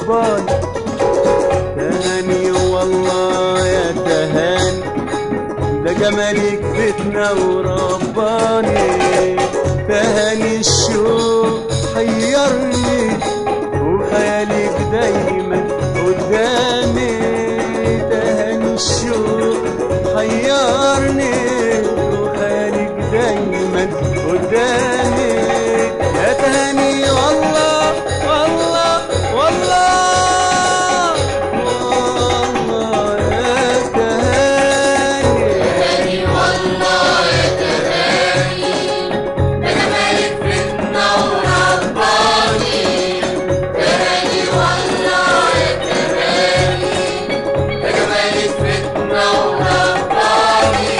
رباني تهاني والله يا تهاني ده جمالك فتنة ورباني تهاني الشوق حيرني وخيالك دايما قدامي تهاني الشوق حيرني وخيالك دايما قدامي يا تهاني والله والله والله والله يا تهاني تهاني والله يا تهاني ده جمالك فتنة ورباني تهاني والله يا تهاني ده جمالك فتنة ورباني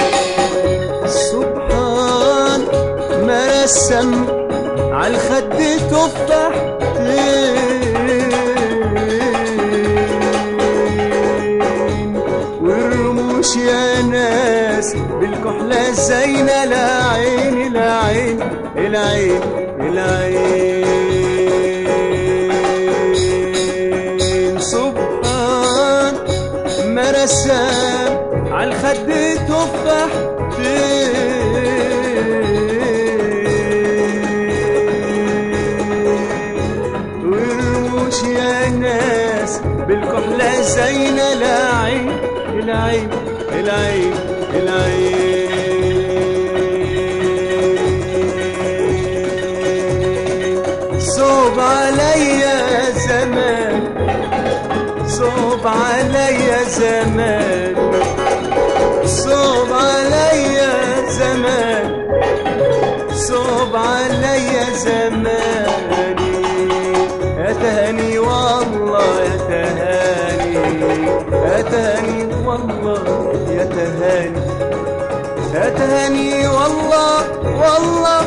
سبحان ما رسم عالخد تفاح والرموش يا ناس بالكحلة زينة لا عين لا عين العين العين سبحان ما رسم عالخد تفاح والرموش يا ناس بالكحلة زينة العين العين العين العين صوب عليا زمان صوب عليا زمان صوب عليا زمان صوب عليا زماني يا تهاني والله يا تهاني يا تهاني والله يا تهاني يا تهاني والله والله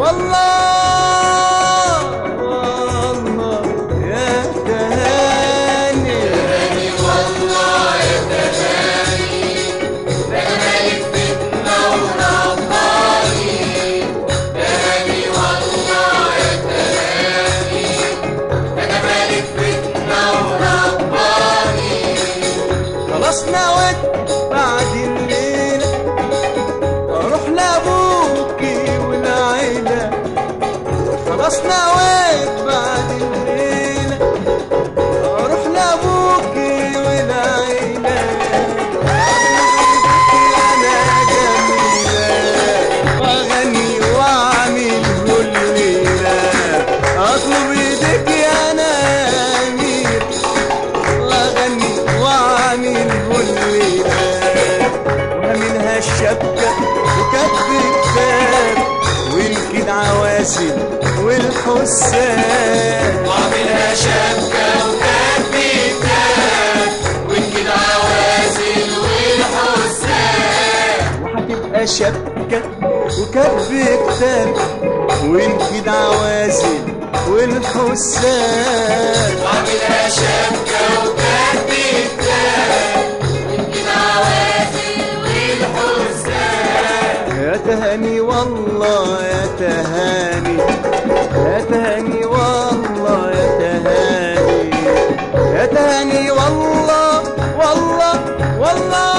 والله والله يا تهاني تهاني والله يا تهاني ده جمالك فتنة ورباني تهاني والله يا تهاني ده جمالك فتنة ورباني خلاص نويت بعد الليلة أروح لأبوكي والعيلة خلاص نويت بعد الليلة أروح لأبوكي والعيلة أنا جميلة وأغني وأعمل كل ليلة أطلب إيدك يا أمير واغني واعمل هالليلة ومنها الشبكة وكف كتاب والكد عواسل والحسان واعملها شبكة وكف كتاب ونجد عوازل والحسان وهتبقى شبكة وكف كتاب والكد عواسل والحسان واعملها شبكة وكف كتاب ونجد عوازل والحسان يا تهاني والله يا تهاني يا تهاني والله يا تهاني يا تهاني والله والله والله